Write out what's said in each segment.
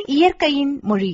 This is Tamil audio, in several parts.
இயற்கையின் மொழி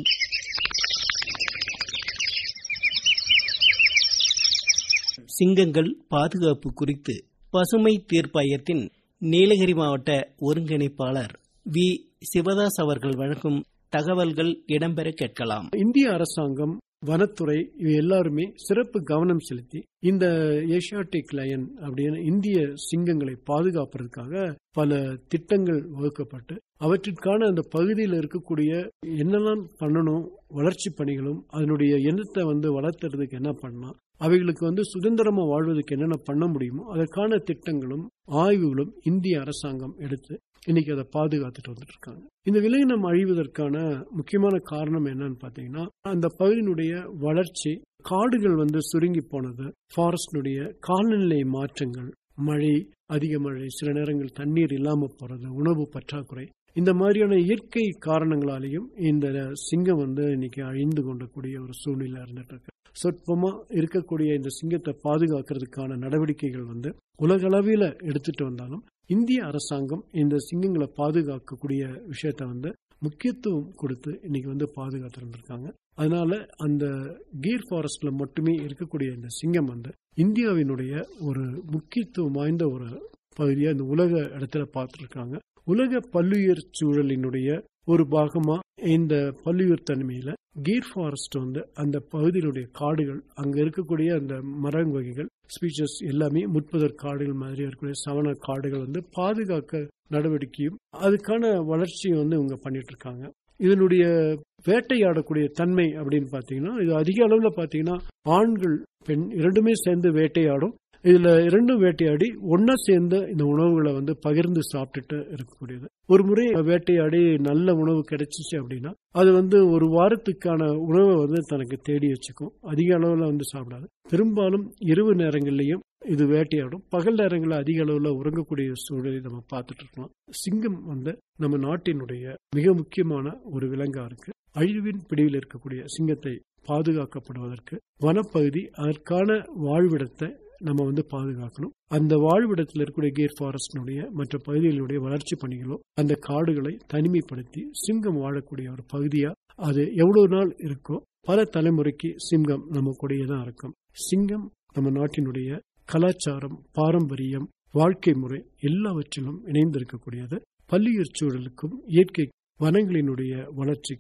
சிங்கங்கள் பாதுகாப்பு குறித்து பசுமை தீர்ப்பாயத்தின் நீலகிரி மாவட்ட ஒருங்கிணைப்பாளர் வி சிவதாஸ் அவர்கள் வழங்கும் தகவல்கள் இடம்பெற கேட்கலாம் இந்திய அரசாங்கம் வனத்துறை இவை எல்லாருமே சிறப்பு கவனம் செலுத்தி இந்த ஏஷியாட்டிக் லயன் அப்படின்னு இந்திய சிங்கங்களை பாதுகாப்பதற்காக பல திட்டங்கள் வகுக்கப்பட்டு அவற்றிற்கான அந்த பகுதியில் இருக்கக்கூடிய என்னெல்லாம் பண்ணணும் வளர்ச்சி பணிகளும் அதனுடைய எண்ணத்தை வந்து வளர்த்துறதுக்கு என்ன பண்ணலாம் அவைகளுக்கு வந்து சுதந்திரமா வாழ்வதற்கு என்னென்ன பண்ண முடியுமோ அதற்கான திட்டங்களும் ஆய்வுகளும் இந்திய அரசாங்கம் எடுத்து இன்னைக்கு அதை பாதுகாத்துட்டு வந்துட்டு இருக்காங்க இந்த விலங்கினம் அழிவதற்கான முக்கியமான காரணம் என்னன்னு பாத்தீங்கன்னா அந்த பகுதியினுடைய வளர்ச்சி காடுகள் வந்து சுருங்கி போனது ஃபாரஸ்டினுடைய காலநிலை மாற்றங்கள் மழை அதிக மழை சில நேரங்கள் தண்ணீர் இல்லாம போறது உணவு பற்றாக்குறை இந்த மாதிரியான இயற்கை காரணங்களாலேயும் இந்த சிங்கம் வந்து இன்னைக்கு அழிந்து கொண்டக்கூடிய ஒரு சூழ்நிலை இருந்துட்டு இருக்கு சொற்பமா இருக்கக்கூடிய இந்த சிங்கத்தை பாதுகாக்கிறதுக்கான நடவடிக்கைகள் வந்து உலகளவில் எடுத்துட்டு வந்தாலும் இந்திய அரசாங்கம் இந்த சிங்கங்களை பாதுகாக்கக்கூடிய விஷயத்த வந்து முக்கியத்துவம் கொடுத்து இன்னைக்கு வந்து பாதுகாத்து இருந்திருக்காங்க அதனால அந்த கீர் ஃபாரஸ்ட்ல மட்டுமே இருக்கக்கூடிய இந்த சிங்கம் வந்து இந்தியாவினுடைய ஒரு முக்கியத்துவம் வாய்ந்த ஒரு பகுதியா இந்த உலக இடத்துல பார்த்துருக்காங்க உலக பல்லுயிர் சூழலினுடைய ஒரு பாகமா இந்த பல்லுயிர் தன்மையில கீர் ஃபாரஸ்ட் வந்து அந்த பகுதியினுடைய காடுகள் அங்க இருக்கக்கூடிய அந்த மர வகைகள் ஸ்பீச்சஸ் எல்லாமே முற்பதற் காடுகள் மாதிரி இருக்கக்கூடிய சவண காடுகள் வந்து பாதுகாக்க நடவடிக்கையும் அதுக்கான வளர்ச்சியும் வந்து இவங்க பண்ணிட்டு இருக்காங்க இதனுடைய வேட்டையாடக்கூடிய தன்மை அப்படின்னு பாத்தீங்கன்னா இது அதிக அளவுல பாத்தீங்கன்னா ஆண்கள் பெண் இரண்டுமே சேர்ந்து வேட்டையாடும் இதுல இரண்டும் வேட்டையாடி ஒன்னா சேர்ந்து இந்த உணவுகளை வந்து பகிர்ந்து சாப்பிட்டுட்டு இருக்கக்கூடியது ஒரு முறை வேட்டையாடி நல்ல உணவு கிடைச்சிச்சு அப்படின்னா அது வந்து ஒரு வாரத்துக்கான உணவை வந்து தனக்கு தேடி வச்சுக்கும் அதிக அளவுல வந்து சாப்பிடாது பெரும்பாலும் இரவு நேரங்கள்லயும் இது வேட்டையாடும் பகல் நேரங்களில் அதிக அளவுல உறங்கக்கூடிய சூழலை நம்ம பார்த்துட்டு இருக்கோம் சிங்கம் வந்து நம்ம நாட்டினுடைய மிக முக்கியமான ஒரு விலங்கா இருக்கு அழிவின் பிடிவில் இருக்கக்கூடிய சிங்கத்தை பாதுகாக்கப்படுவதற்கு வனப்பகுதி அதற்கான வாழ்விடத்தை நம்ம வந்து பாதுகாக்கணும் அந்த வாழ்விடத்தில் இருக்கக்கூடிய கேர் ஃபாரஸ்டினுடைய மற்ற பகுதிகளுடைய வளர்ச்சி பணிகளோ அந்த காடுகளை தனிமைப்படுத்தி சிங்கம் வாழக்கூடிய ஒரு பகுதியா அது எவ்வளவு நாள் இருக்கோ பல தலைமுறைக்கு சிங்கம் நம்ம கூடயே தான் இருக்கும் சிங்கம் நம்ம நாட்டினுடைய கலாச்சாரம் பாரம்பரியம் வாழ்க்கை முறை எல்லாவற்றிலும் இணைந்திருக்கக்கூடியது பல்லுயிர் சூழலுக்கும் இயற்கை வனங்களினுடைய வளர்ச்சிக்கு